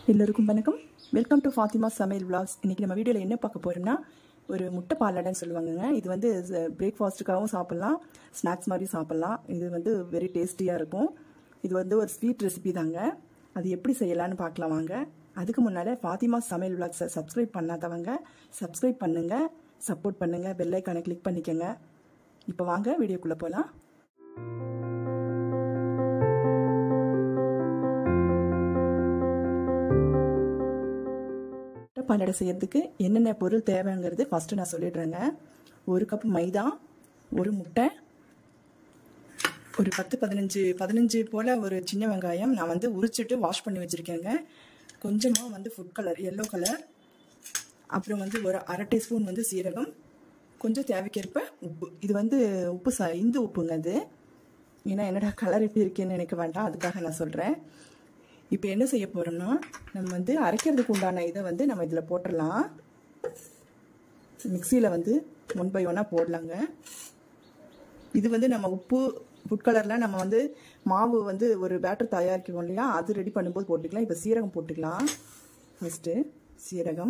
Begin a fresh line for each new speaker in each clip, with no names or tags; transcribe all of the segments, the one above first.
எல்லோருக்கும் வணக்கம் welcome to Fathima சமையல் vlogs இன்றைக்கி நம்ம வீடியோவில் என்ன பார்க்க போகிறோம்னா ஒரு முட்டை பாலாடைன்னு சொல்லுவாங்கங்க இது வந்து பிரேக்ஃபாஸ்ட்டுக்காகவும் சாப்பிட்லாம் ஸ்நாக்ஸ் மாதிரி சாப்பிட்லாம் இது வந்து வெரி டேஸ்டியாக இருக்கும் இது வந்து ஒரு ஸ்வீட் ரெசிபி தாங்க அது எப்படி செய்யலான்னு பார்க்கலாம் வாங்க அதுக்கு முன்னால் ஃபாத்திமா சமையல் vlogs-அ சப்ஸ்கிரைப் பண்ணாதவங்க சப்ஸ்கிரைப் பண்ணுங்கள் சப்போர்ட் பண்ணுங்கள் பெல் ஐக்கானை கிளிக் பண்ணிக்கோங்க இப்போ வாங்க வீடியோக்குள்ளே போகலாம் பாலாடை செய்யறதுக்கு என்னென்ன பொருள் தேவைங்கிறது ஃபஸ்ட்டு நான் சொல்லிடுறேங்க ஒரு கப் மைதா ஒரு முட்டை ஒரு பத்து பதினஞ்சு பதினஞ்சு போல் ஒரு சின்ன வெங்காயம் நான் வந்து உரிச்சிட்டு வாஷ் பண்ணி வச்சுருக்கேங்க கொஞ்சமாக வந்து ஃபுட் கலர் எல்லோ கலர் அப்புறம் வந்து ஒரு அரை டீஸ்பூன் வந்து சீரகம் கொஞ்சம் தேவைக்கேற்ப உப்பு இது வந்து உப்பு ச இந்து உப்புங்க அது ஏன்னா என்னடா கலர் எப்படி இருக்குன்னு நினைக்க வேண்டாம் அதுக்காக நான் சொல்கிறேன் இப்போ என்ன செய்ய போகிறோம்னா நம்ம வந்து அரைக்கிறதுக்கு உண்டான இதை வந்து நம்ம இதில் போட்டுடலாம் மிக்சியில் வந்து ஒன் பை ஒன்னாக போடலாங்க இது வந்து நம்ம உப்பு ஃபுட் கலரில் நம்ம வந்து மாவு வந்து ஒரு பேட்டர் தயாரிக்கிறோம் இல்லையா அது ரெடி பண்ணும்போது போட்டுக்கலாம் இப்போ சீரகம் போட்டுக்கலாம் ஃபஸ்ட்டு சீரகம்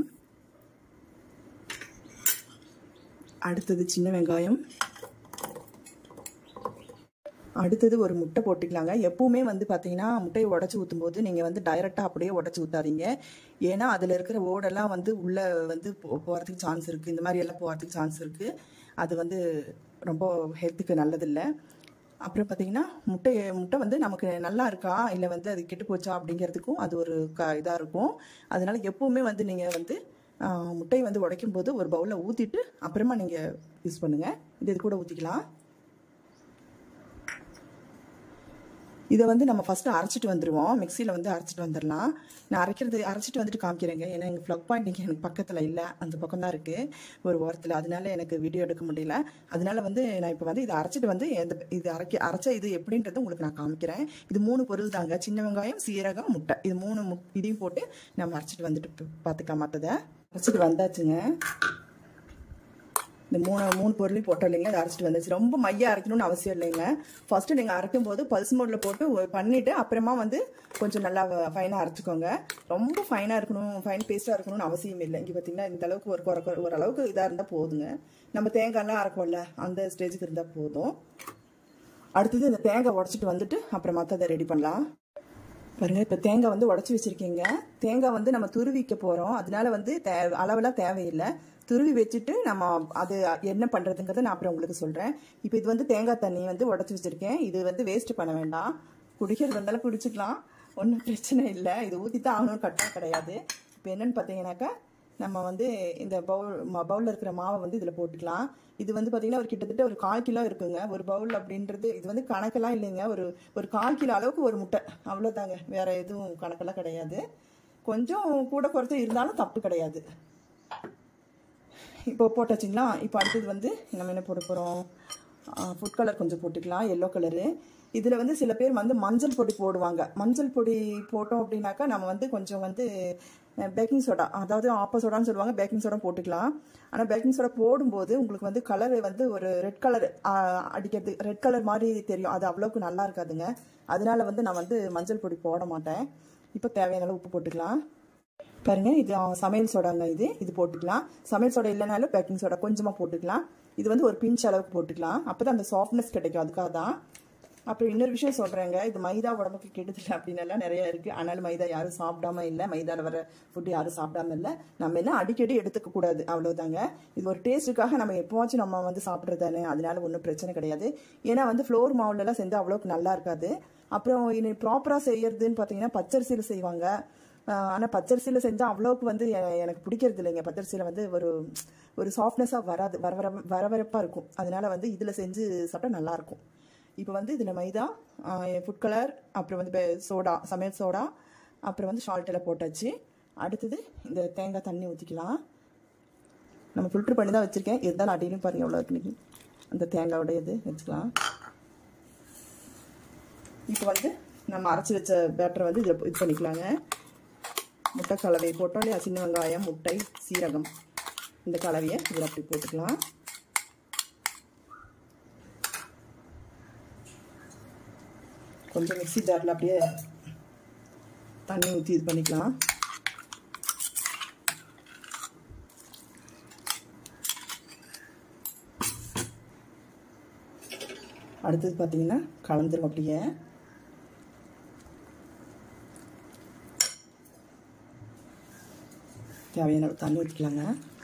அடுத்தது சின்ன வெங்காயம் அடுத்தது ஒரு முட்டை போட்டுக்கலாங்க எப்பவுமே வந்து பார்த்தீங்கன்னா முட்டையை உடச்சி ஊற்றும் போது நீங்கள் வந்து டைரெக்டாக அப்படியே உடச்சி ஊற்றாதீங்க ஏன்னா அதில் இருக்கிற ஓடெல்லாம் வந்து உள்ளே வந்து போகிறதுக்கு சான்ஸ் இருக்குது இந்த மாதிரி எல்லாம் போகிறதுக்கு சான்ஸ் இருக்குது அது வந்து ரொம்ப ஹெல்த்துக்கு நல்லதில்லை அப்புறம் பார்த்தீங்கன்னா முட்டை முட்டை வந்து நமக்கு நல்லா இருக்கா இல்லை வந்து அது கெட்டு போச்சா அப்படிங்கிறதுக்கும் அது ஒரு க இதாக இருக்கும் அதனால எப்போவுமே வந்து நீங்கள் வந்து முட்டையை வந்து உடைக்கும் போது ஒரு பவுலில் ஊற்றிட்டு அப்புறமா நீங்கள் யூஸ் பண்ணுங்கள் இது இது கூட ஊற்றிக்கலாம் இதை வந்து நம்ம ஃபஸ்ட்டு அரைச்சிட்டு வந்துடுவோம் மிக்சியில் வந்து அரைச்சிட்டு வந்துடலாம் நான் அரைக்கிறது அரைச்சிட்டு வந்துட்டு காமிக்கிறேங்க ஏன்னா எங்கள் ப்ளக் பாயிண்ட் இங்கே எனக்கு பக்கத்தில் இல்லை அந்த பக்கம் தான் இருக்குது ஒரு ஓரத்தில் அதனால எனக்கு வீடியோ எடுக்க முடியல அதனால வந்து நான் இப்போ வந்து இதை அரைச்சிட்டு வந்து எந்த இது அரைக்க அரைச்ச இது எப்படின்றது உங்களுக்கு நான் காமிக்கிறேன் இது மூணு பொருள் தாங்க சின்ன வெங்காயம் சீரகம் முட்டை இது மூணு மு இதையும் போட்டு நம்ம அரைச்சிட்டு வந்துட்டு பார்த்துக்கலாம் மற்றதை அரைச்சிட்டு வந்தாச்சுங்க இந்த மூணு மூணு பொருளையும் போட்டோம் இல்லைங்க அதை அரைச்சிட்டு வந்துச்சு ரொம்ப மையாக அரைக்கணும்னு அவசியம் இல்லைங்க ஃபஸ்ட்டு நீங்கள் அரைக்கும் போது பல்ஸ் மோடில் போட்டு பண்ணிவிட்டு அப்புறமா வந்து கொஞ்சம் நல்லா ஃபைனாக அரைச்சிக்கோங்க ரொம்ப ஃபைனாக இருக்கணும் ஃபைன் பேஸ்ட்டாக இருக்கணும்னு அவசியம் இல்லை இங்கே பார்த்தீங்கன்னா இந்த அளவுக்கு ஒரு குறை ஓரளவுக்கு இதாக இருந்தால் போதுங்க நம்ம தேங்காய்லாம் அரைக்கோம்ல அந்த ஸ்டேஜுக்கு இருந்தால் போதும் அடுத்தது இந்த தேங்காய் உடச்சிட்டு வந்துட்டு அப்புறம் மற்றதை ரெடி பண்ணலாம் பாருங்க இப்போ தேங்காய் வந்து உடச்சி வச்சுருக்கீங்க தேங்காய் வந்து நம்ம துருவிக்க போகிறோம் அதனால வந்து தே அளவெல்லாம் தேவையில்லை துருவி வச்சுட்டு நம்ம அது என்ன பண்ணுறதுங்கிறத நான் அப்புறம் உங்களுக்கு சொல்கிறேன் இப்போ இது வந்து தேங்காய் தண்ணி வந்து உடச்சி வச்சுருக்கேன் இது வந்து வேஸ்ட் பண்ண வேண்டாம் குடிக்கிறது வந்தாலும் குடிச்சிக்கலாம் ஒன்றும் பிரச்சனை இல்லை இது ஊற்றி தான் ஆகணும் கட்டாயம் கிடையாது இப்போ என்னென்னு பார்த்தீங்கன்னாக்கா நம்ம வந்து இந்த பவுல் பவுலில் இருக்கிற மாவை வந்து இதில் போட்டுக்கலாம் இது வந்து பார்த்திங்கன்னா ஒரு கிட்டத்தட்ட ஒரு கால் கிலோ இருக்குங்க ஒரு பவுல் அப்படின்றது இது வந்து கணக்கெல்லாம் இல்லைங்க ஒரு ஒரு கால் கிலோ அளவுக்கு ஒரு முட்டை அவ்வளோதாங்க வேறு எதுவும் கணக்கெல்லாம் கிடையாது கொஞ்சம் கூட குறைச்சி இருந்தாலும் தப்பு கிடையாது இப்போ போட்டாச்சுங்களா இப்போ அடுத்தது வந்து நம்ம என்ன போட போகிறோம் ஃபுட் கலர் கொஞ்சம் போட்டுக்கலாம் எல்லோ கலரு இதில் வந்து சில பேர் வந்து மஞ்சள் பொடி போடுவாங்க மஞ்சள் பொடி போட்டோம் அப்படின்னாக்கா நம்ம வந்து கொஞ்சம் வந்து பேக்கிங் சோடா அதாவது ஆப்ப சோடான்னு சொல்லுவாங்க பேக்கிங் சோடா போட்டுக்கலாம் ஆனால் பேக்கிங் சோடா போடும்போது உங்களுக்கு வந்து கலர் வந்து ஒரு ரெட் கலர் அடிக்கிறது ரெட் கலர் மாதிரி தெரியும் அது அவ்வளோக்கு நல்லா இருக்காதுங்க அதனால வந்து நான் வந்து மஞ்சள் பொடி போட மாட்டேன் இப்போ தேவையான உப்பு போட்டுக்கலாம் பாருங்க இது சமையல் சோடாங்க இது இது போட்டுக்கலாம் சமையல் சோடா இல்லைனாலும் பேக்கிங் சோடா கொஞ்சமாக போட்டுக்கலாம் இது வந்து ஒரு பிஞ்ச் அளவுக்கு போட்டுக்கலாம் அப்போ தான் அந்த சாஃப்ட்னஸ் கிடைக்கும் அதுக்காக தான் அப்புறம் இன்னொரு விஷயம் சொல்கிறேங்க இது மைதா உடம்புக்கு கெடுதல் அப்படின்னு எல்லாம் நிறைய இருக்குது ஆனாலும் மைதா யாரும் சாப்பிடாம இல்லை மைதாவில் வர ஃபுட்டு யாரும் சாப்பிடாம இல்லை நம்ம எல்லாம் அடிக்கடி எடுத்துக்க கூடாது அவ்வளோதாங்க இது ஒரு டேஸ்ட்டுக்காக நம்ம எப்போவாச்சும் நம்ம வந்து சாப்பிட்றது தானே அதனால ஒன்றும் பிரச்சனை கிடையாது ஏன்னா வந்து ஃப்ளோர் மாவுலலாம் செஞ்சால் அவ்வளோக்கு நல்லா இருக்காது அப்புறம் இனி ப்ராப்பராக செய்யறதுன்னு பார்த்தீங்கன்னா பச்சரிசியில் செய்வாங்க ஆனால் பச்சரிசியில் செஞ்சால் அவ்வளோக்கு வந்து எனக்கு பிடிக்கிறது இல்லைங்க பச்சரிசியில் வந்து ஒரு ஒரு சாஃப்ட்னஸாக வராது வர வர வரவரப்பாக இருக்கும் அதனால வந்து இதில் செஞ்சு சாப்பிட்டா நல்லாயிருக்கும் இப்போ வந்து இதில் மைதா ஃபுட் கலர் அப்புறம் வந்து சோடா சமையல் சோடா அப்புறம் வந்து சால்ட்டில் போட்டாச்சு அடுத்தது இந்த தேங்காய் தண்ணி ஊற்றிக்கலாம் நம்ம ஃபில்ட்ரு பண்ணி தான் வச்சுருக்கேன் இருந்தாலும் அடியிலும் பாருங்கள் எவ்வளோ இருக்கு அந்த தேங்காயோட இது வச்சுக்கலாம் இப்போ வந்து நம்ம அரைச்சி வச்ச பேட்டரை வந்து இதில் இது பண்ணிக்கலாங்க முட்டை கலவையை போட்டோம் இல்லையா சின்ன வெங்காயம் முட்டை சீரகம் இந்த கலவையை இதில் அப்படி போட்டுக்கலாம் கொஞ்சம் மிக்சி ஜாரில் அப்படியே தண்ணி ஊற்றி இது பண்ணிக்கலாம் அடுத்தது பார்த்தீங்கன்னா கலந்துரும் அப்படியே தேவையான அளவு தண்ணி ஊற்றிக்கலாங்க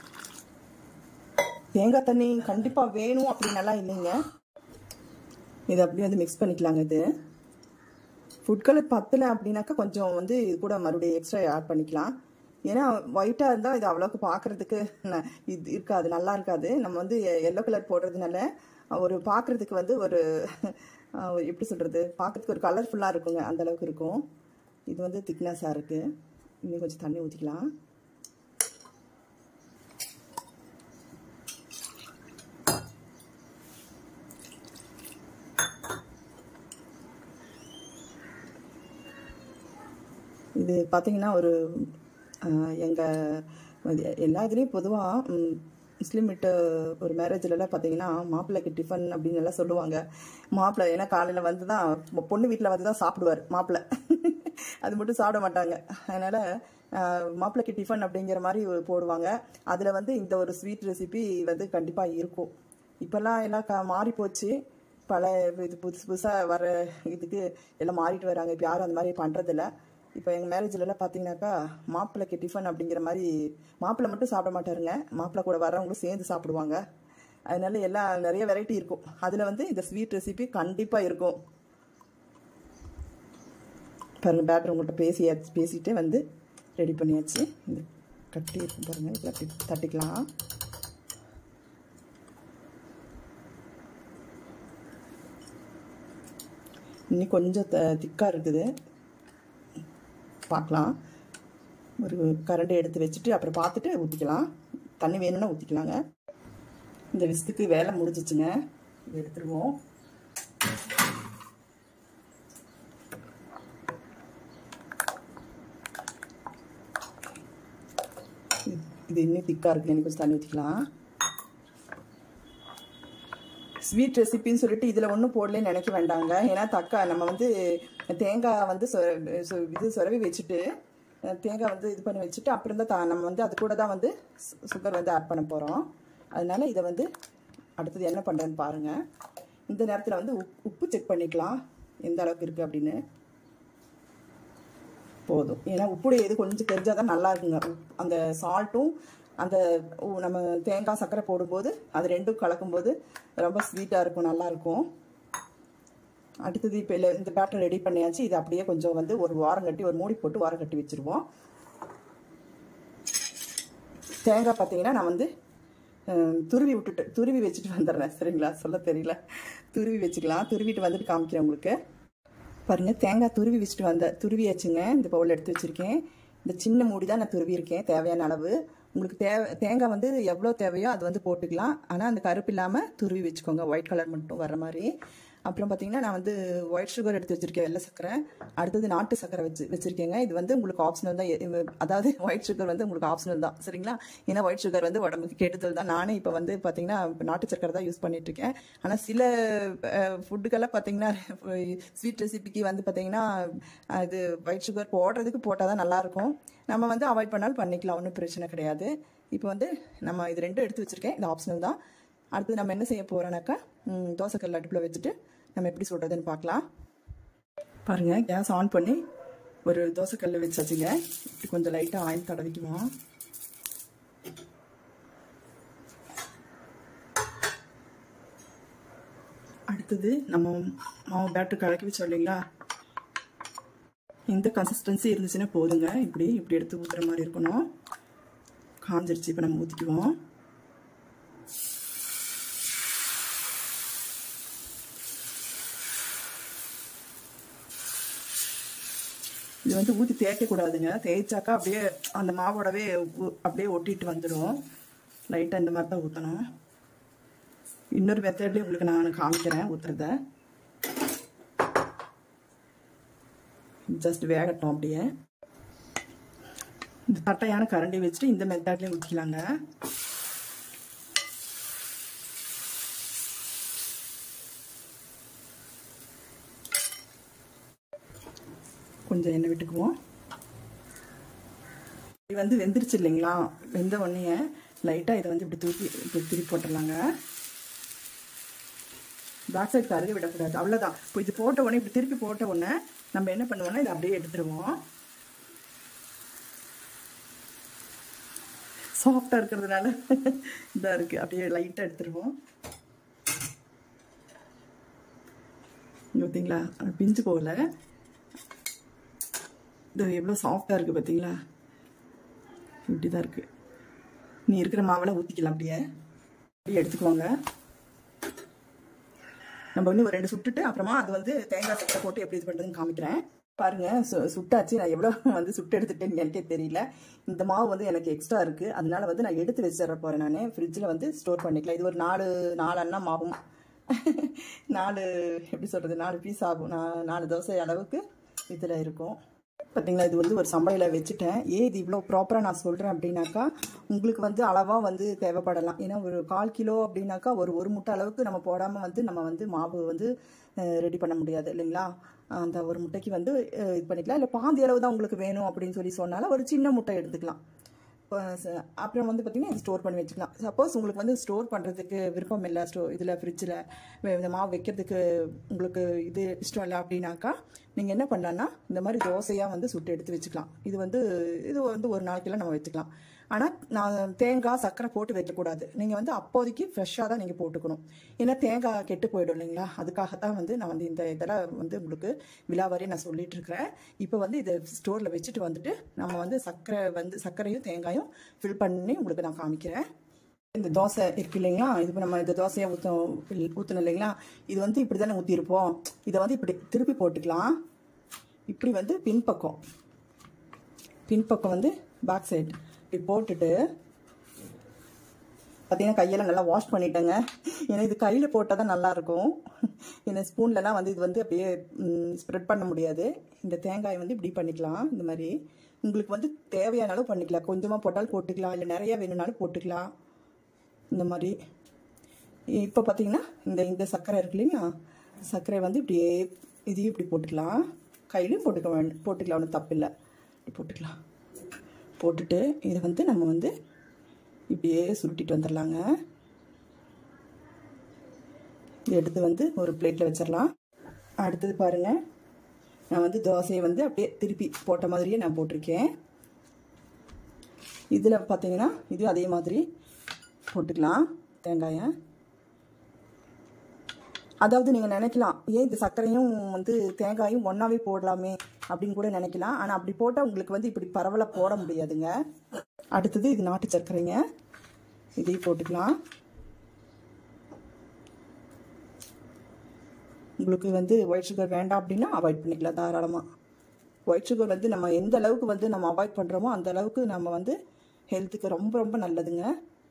தேங்காய் தண்ணி கண்டிப்பாக வேணும் அப்படின்னலாம் இல்லைங்க இதை அப்படியே வந்து மிக்ஸ் பண்ணிக்கலாங்க இது ஃபுட் கலர் பத்தலை அப்படின்னாக்கா கொஞ்சம் வந்து இது கூட மறுபடியும் எக்ஸ்ட்ரா ஆட் பண்ணிக்கலாம் ஏன்னா ஒயிட்டாக இருந்தால் இது அவ்வளோக்கு பார்க்குறதுக்கு இது இருக்காது நல்லா இருக்காது நம்ம வந்து எல்லோ கலர் போடுறதுனால ஒரு பார்க்குறதுக்கு வந்து ஒரு எப்படி சொல்கிறது பார்க்குறதுக்கு ஒரு கலர்ஃபுல்லாக இருக்குங்க அந்த அளவுக்கு இருக்கும் இது வந்து திக்னஸாக இருக்குது இன்னும் கொஞ்சம் தண்ணி ஊற்றிக்கலாம் இது பார்த்தீங்கன்னா ஒரு எங்கள் எல்லா இதுலேயும் பொதுவாக முஸ்லீம் வீட்டு ஒரு மேரேஜ்லலாம் பார்த்தீங்கன்னா மாப்பிள்ளைக்கு டிஃபன் அப்படின்னு எல்லாம் சொல்லுவாங்க மாப்பிள்ளை ஏன்னா காலையில் வந்து தான் பொண்ணு வீட்டில் வந்து தான் சாப்பிடுவார் மாப்பிள்ளை அது மட்டும் சாப்பிட மாட்டாங்க அதனால் மாப்பிள்ளைக்கு டிஃபன் அப்படிங்கிற மாதிரி போடுவாங்க அதில் வந்து இந்த ஒரு ஸ்வீட் ரெசிபி வந்து கண்டிப்பாக இருக்கும் இப்போல்லாம் எல்லாம் க மாறி போச்சு பல இது புதுசு புதுசாக வர இதுக்கு எல்லாம் மாறிட்டு வராங்க இப்போ யாரும் அந்த மாதிரி பண்ணுறதில்ல இப்போ எங்கள் மேரேஜ்லலாம் பார்த்தீங்கன்னாக்கா மாப்பிள்ளைக்கு டிஃபன் அப்படிங்கிற மாதிரி மாப்பிள்ளை மட்டும் சாப்பிட மாட்டாருங்க மாப்பிள்ளை கூட வரவங்களும் சேர்ந்து சாப்பிடுவாங்க அதனால எல்லாம் நிறைய வெரைட்டி இருக்கும் அதில் வந்து இந்த ஸ்வீட் ரெசிபி கண்டிப்பாக இருக்கும் பாருங்கள் பேட்டர் உங்கள்கிட்ட பேசி பேசிட்டு வந்து ரெடி பண்ணியாச்சு இந்த கட்டி இருக்கும் பாருங்கள் இதில் அப்படி தட்டிக்கலாம் இன்னும் கொஞ்சம் த திக்காக இருக்குது பார்க்கலாம் ஒரு கரண்டி எடுத்து வச்சுட்டு அப்புறம் பார்த்துட்டு ஊற்றிக்கலாம் தண்ணி வேணும்னா ஊற்றிக்கலாங்க இந்த விஸ்துக்கு வேலை முடிஞ்சிச்சுங்க இது எடுத்துருவோம் இது இன்னும் திக்காக இருக்குது எனக்கு கொஞ்சம் தண்ணி ஊற்றிக்கலாம் ஸ்வீட் ரெசிபின்னு சொல்லிட்டு இதில் ஒன்றும் போடலன்னு நினைக்க வேண்டாங்க ஏன்னா தக்கா நம்ம வந்து தேங்காய் வந்து இது சுரவி வச்சுட்டு தேங்காய் வந்து இது பண்ணி வச்சுட்டு அப்புறம் தான் த நம்ம வந்து அது கூட தான் வந்து சுகர் வந்து ஆட் பண்ண போகிறோம் அதனால் இதை வந்து அடுத்தது என்ன பண்ணுறேன்னு பாருங்கள் இந்த நேரத்தில் வந்து உப் உப்பு செக் பண்ணிக்கலாம் எந்த அளவுக்கு இருக்குது அப்படின்னு போதும் ஏன்னா உப்புடைய இது கொஞ்சம் தெரிஞ்சால் தான் நல்லா இருக்குங்க அந்த சால்ட்டும் அந்த நம்ம தேங்காய் சர்க்கரை போடும்போது அது ரெண்டும் கலக்கும்போது ரொம்ப ஸ்வீட்டாக இருக்கும் நல்லாயிருக்கும் அடுத்தது இப்போ இல்லை இந்த பேட்டர் ரெடி பண்ணியாச்சு இது அப்படியே கொஞ்சம் வந்து ஒரு வாரம் கட்டி ஒரு மூடி போட்டு வாரம் கட்டி வச்சுருவோம் தேங்காய் பார்த்தீங்கன்னா நான் வந்து துருவி விட்டுட்டு துருவி வச்சுட்டு வந்துடுறேன் சரிங்களா சொல்ல தெரியல துருவி வச்சுக்கலாம் துருவிட்டு வந்துட்டு காமிக்கிறேன் உங்களுக்கு பாருங்கள் தேங்காய் துருவி வச்சுட்டு வந்த துருவியாச்சுங்க இந்த பவுல் எடுத்து வச்சுருக்கேன் இந்த சின்ன மூடி தான் நான் துருவி இருக்கேன் தேவையான அளவு உங்களுக்கு தேவை தேங்காய் வந்து எவ்வளோ தேவையோ அது வந்து போட்டுக்கலாம் ஆனால் அந்த கருப்பு இல்லாமல் துருவி வச்சுக்கோங்க ஒயிட் கலர் மட்டும் வர மாதிரி அப்புறம் பார்த்தீங்கன்னா நான் வந்து ஒயிட் சுகர் எடுத்து வச்சுருக்கேன் வெள்ளை சக்கரை அடுத்தது நாட்டு சக்கரை வச்சு வச்சுருக்கேங்க இது வந்து உங்களுக்கு ஆப்ஷனல் தான் எ- அதாவது ஒயிட் சுகர் வந்து உங்களுக்கு ஆப்ஷனல் தான் சரிங்களா ஏன்னா ஒயிட் சுகர் வந்து உடம்புக்கு கெடுதல் தான் நானே இப்போ வந்து பார்த்தீங்கன்னா இப்ப நாட்டு சக்கரை தான் யூஸ் பண்ணிட்டு இருக்கேன் ஆனால் சில ஃபுட்டுக்கெல்லாம் பார்த்தீங்கன்னா ஸ்வீட் ரெசிபிக்கு வந்து பார்த்தீங்கன்னா இது ஒயிட் சுகர் போடுறதுக்கு போட்டால் தான் நல்லாயிருக்கும் நம்ம வந்து அவாய்ட் பண்ணாலும் பண்ணிக்கலாம் ஒன்றும் பிரச்சனை கிடையாது இப்போ வந்து நம்ம இது ரெண்டும் எடுத்து வச்சுருக்கேன் இது ஆப்ஷனல் தான் அடுத்து நம்ம என்ன செய்ய போகிறோன்னாக்கா தோசைக்கல் அடுப்பில் வச்சுட்டு நம்ம எப்படி சுடுறதுன்னு பார்க்கலாம் பாருங்கள் கேஸ் ஆன் பண்ணி ஒரு தோசைக்கல் வச்சாச்சுங்க இப்படி கொஞ்சம் லைட்டாக ஆயில் தடவிக்குவோம் அடுத்தது நம்ம மாவு பேட்டர் கலக்கி வச்சோம் இல்லைங்களா இந்த கன்சிஸ்டன்சி இருந்துச்சுன்னா போதுங்க இப்படி இப்படி எடுத்து ஊற்றுற மாதிரி இருக்கணும் காஞ்சிருச்சு இப்போ நம்ம ஊற்றிக்குவோம் இது வந்து ஊற்றி தேய்க்கக்கூடாதுங்க தேய்ச்சாக்கா அப்படியே அந்த மாவோடவே ஊ- அப்படியே ஒட்டிட்டு வந்துடும் லைட்டாக இந்த மாதிரி தான் ஊற்றணும் இன்னொரு மெத்தட்லேயும் உங்களுக்கு நான் காமிக்கிறேன் ஊற்றுறத ஜஸ்ட் வேகட்டும் அப்படியே இந்த தட்டையான கரண்டி வச்சுட்டு இந்த மெத்தட்லேயும் ஊற்றிக்கலாங்க கொஞ்சம் எண்ணெய் விட்டுக்குவோம் இது வந்து வெந்துருச்சு இல்லைங்களா வெந்த உடனே லைட்டாக இதை வந்து இப்படி தூக்கி இப்படி திருப்பி போட்டுடலாங்க பேக் சைடு கருக விடக்கூடாது அவ்வளோதான் இப்போ இது போட்ட உடனே இப்படி திருப்பி போட்ட உடனே நம்ம என்ன பண்ணுவோம்னா இதை அப்படியே எடுத்துருவோம் சாஃப்டாக இருக்கிறதுனால இதாக இருக்குது அப்படியே லைட்டாக எடுத்துருவோம் இங்கே பார்த்தீங்களா அது பிஞ்சு போகல இது எவ்வளோ சாஃப்டாக இருக்குது பார்த்தீங்களா இப்படி தான் இருக்குது நீ இருக்கிற மாவெல்லாம் ஊற்றிக்கலாம் அப்படியே அப்படியே எடுத்துக்கோங்க நம்ம வந்து ஒரு ரெண்டு சுட்டுட்டு அப்புறமா அது வந்து தேங்காய் சக்கரை போட்டு எப்படி இது பண்ணுறதுன்னு காமிக்கிறேன் பாருங்க சு சுட்டாச்சு நான் எவ்வளோ வந்து சுட்டு எடுத்துட்டேன்னு எனக்கே தெரியல இந்த மாவு வந்து எனக்கு எக்ஸ்ட்ரா இருக்குது அதனால வந்து நான் எடுத்து வச்சிட போகிறேன் நான் ஃப்ரிட்ஜில் வந்து ஸ்டோர் பண்ணிக்கலாம் இது ஒரு நாலு நாலு அண்ணா மாவும் நாலு எப்படி சொல்கிறது நாலு பீஸ் ஆகும் நான் நாலு தோசை அளவுக்கு இதில் இருக்கும் பார்த்தீங்களா இது வந்து ஒரு சம்பளையில் வச்சுட்டேன் ஏன் இது இவ்வளோ ப்ராப்பராக நான் சொல்கிறேன் அப்படின்னாக்கா உங்களுக்கு வந்து அளவாக வந்து தேவைப்படலாம் ஏன்னா ஒரு கால் கிலோ அப்படின்னாக்கா ஒரு ஒரு முட்டை அளவுக்கு நம்ம போடாமல் வந்து நம்ம வந்து மாவு வந்து ரெடி பண்ண முடியாது இல்லைங்களா அந்த ஒரு முட்டைக்கு வந்து அஹ், இது பண்ணிக்கலாம் இல்லை பாதி அளவு தான் உங்களுக்கு வேணும் அப்படின்னு சொல்லி சொன்னாலும் ஒரு சின்ன முட்டை எடுத்துக்கலாம் இப்போ ச- அப்புறம் வந்து பார்த்தீங்கன்னா இது ஸ்டோர் பண்ணி வச்சுக்கலாம் சப்போஸ் உங்களுக்கு வந்து ஸ்டோர் பண்ணுறதுக்கு விருப்பம் இல்லை ஸ்டோ இதில் ஃப்ரிட்ஜில் இந்த மாவு வைக்கிறதுக்கு உங்களுக்கு இது இஷ்டம் இல்லை அப்படின்னாக்கா நீங்கள் என்ன பண்ணலான்னா இந்த மாதிரி தோசையாக வந்து சுட்டு எடுத்து வச்சுக்கலாம் இது வந்து இது வந்து ஒரு நாளைக்கெல்லாம் நம்ம வச்சுக்கலாம் ஆனால் நான் தேங்காய் சர்க்கரை போட்டு வைக்கக்கூடாது நீங்கள் வந்து அப்போதைக்கு ஃப்ரெஷ்ஷாக தான் நீங்கள் போட்டுக்கணும் ஏன்னா தேங்காய் கெட்டு போயிடும் இல்லைங்களா அதுக்காகத்தான் வந்து நான் வந்து இந்த இதெல்லாம் வந்து உங்களுக்கு விழாவாரி நான் சொல்லிட்டு இருக்கிறேன் இப்போ வந்து இதை ஸ்டோரில் வச்சுட்டு வந்துட்டு நம்ம வந்து சர்க்கரை வந்து சர்க்கரையும் தேங்காயும் ஃபில் பண்ணி உங்களுக்கு நான் காமிக்கிறேன் இந்த தோசை இருக்கு இல்லைங்களா இது இப்போ நம்ம இந்த தோசையை ஊற்றோம் ஊற்றணும் இல்லைங்களா இது வந்து இப்படி தானே ஊற்றிருப்போம் இதை வந்து இப்படி திருப்பி போட்டுக்கலாம் இப்படி வந்து பின்பக்கம் பின்பக்கம் வந்து பேக் சைடு இப்படி போட்டுட்டு பார்த்தீங்கன்னா கையெல்லாம் நல்லா வாஷ் பண்ணிட்டேங்க ஏன்னா இது கையில் போட்டால் தான் நல்லாயிருக்கும் ஏன்னா ஸ்பூன்லலாம் வந்து இது வந்து அப்படியே ஸ்ப்ரெட் பண்ண முடியாது இந்த தேங்காயை வந்து இப்படி பண்ணிக்கலாம் இந்த மாதிரி உங்களுக்கு வந்து தேவையான அளவு பண்ணிக்கலாம் கொஞ்சமாக போட்டாலும் போட்டுக்கலாம் இல்லை நிறைய வேணும்னாலும் போட்டுக்கலாம் இந்த மாதிரி இப்போ பார்த்தீங்கன்னா இந்த இந்த சர்க்கரை இருக்கு இல்லைங்களா சர்க்கரை வந்து இப்படியே இதையும் இப்படி போட்டுக்கலாம் கையிலையும் போட்டுக்க வேண்டும் போட்டுக்கலாம் ஒன்றும் தப்பில்லை இப்படி போட்டுக்கலாம் போட்டுட்டு இதை வந்து நம்ம வந்து இப்படியே சுருட்டிட்டு வந்துடலாங்க இதை எடுத்து வந்து ஒரு பிளேட்டில் வச்சிடலாம் அடுத்தது பாருங்கள் நான் வந்து தோசையை வந்து அப்படியே திருப்பி போட்ட மாதிரியே நான் போட்டிருக்கேன் இதில் பார்த்தீங்கன்னா இது அதே மாதிரி போட்டுக்கலாம் தேங்காயை அதாவது நீங்கள் நினைக்கலாம் ஏன் இந்த சர்க்கரையும் வந்து தேங்காயும் ஒன்றாவே போடலாமே அப்படின்னு கூட நினைக்கலாம் ஆனால் அப்படி போட்டால் உங்களுக்கு வந்து இப்படி பரவலாக போட முடியாதுங்க அடுத்தது இது நாட்டு சர்க்கரைங்க இதையும் போட்டுக்கலாம் உங்களுக்கு வந்து ஒயிட் சுகர் வேண்டாம் அப்படின்னா அவாய்ட் பண்ணிக்கலாம் தாராளமாக ஒயிட் சுகர் வந்து நம்ம எந்த அளவுக்கு வந்து நம்ம அவாய்ட் பண்ணுறோமோ அந்த அளவுக்கு நம்ம வந்து ஹெல்த்துக்கு ரொம்ப ரொம்ப நல்லதுங்க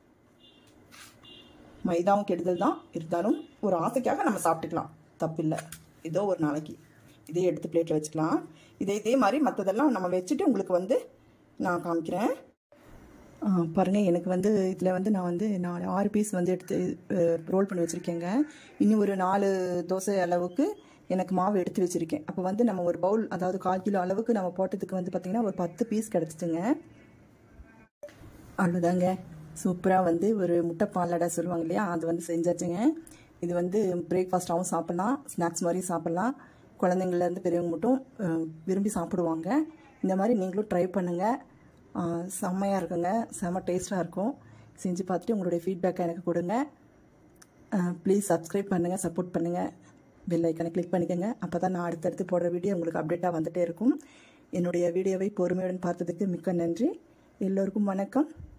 மைதாவும் கெடுதல் தான் இருந்தாலும் ஒரு ஆசைக்காக நம்ம சாப்பிட்டுக்கலாம் தப்பில்லை ஏதோ ஒரு நாளைக்கு இதே எடுத்து பிளேட்டில் வச்சுக்கலாம் இதே இதே மாதிரி மற்றதெல்லாம் நம்ம வச்சுட்டு உங்களுக்கு வந்து நான் காமிக்கிறேன் ஆ, பாருங்க எனக்கு வந்து இதில் வந்து நான் வந்து நாலு ஆறு பீஸ் வந்து எடுத்து ரோல் பண்ணி வச்சுருக்கேங்க இன்னும் ஒரு நாலு தோசை அளவுக்கு எனக்கு மாவு எடுத்து வச்சுருக்கேன் அப்போ வந்து நம்ம ஒரு பவுல் அதாவது கால் கிலோ அளவுக்கு நம்ம போட்டதுக்கு வந்து பார்த்திங்கன்னா ஒரு பத்து பீஸ் கிடச்சிச்சுங்க அவ்வளோதாங்க சூப்பராக வந்து ஒரு முட்டை பாலடை சொல்லுவாங்க இல்லையா அது வந்து செஞ்சாச்சுங்க இது வந்து பிரேக்ஃபாஸ்ட்டாகவும் சாப்பிட்லாம் ஸ்நாக்ஸ் மாதிரி சாப்பிட்லாம் குழந்தைங்கள்லேருந்து பெரியவங்க மட்டும் அஹ், விரும்பி சாப்பிடுவாங்க இந்த மாதிரி நீங்களும் ட்ரை பண்ணுங்கள் செம்மையாக இருக்குங்க செம்ம டேஸ்ட்டாக இருக்கும் செஞ்சு பார்த்துட்டு உங்களுடைய ஃபீட்பேக்கை எனக்கு கொடுங்க ப்ளீஸ் சப்ஸ்கிரைப் பண்ணுங்கள் சப்போர்ட் பண்ணுங்கள் பெல் ஐக்கனை கிளிக் பண்ணிக்கோங்க அப்போ தான் நான் அடுத்தடுத்து போடுற வீடியோ உங்களுக்கு அப்டேட்டாக வந்துகிட்டே இருக்கும் என்னுடைய வீடியோவை பொறுமையுடன் பார்த்ததுக்கு மிக்க நன்றி எல்லோருக்கும் வணக்கம்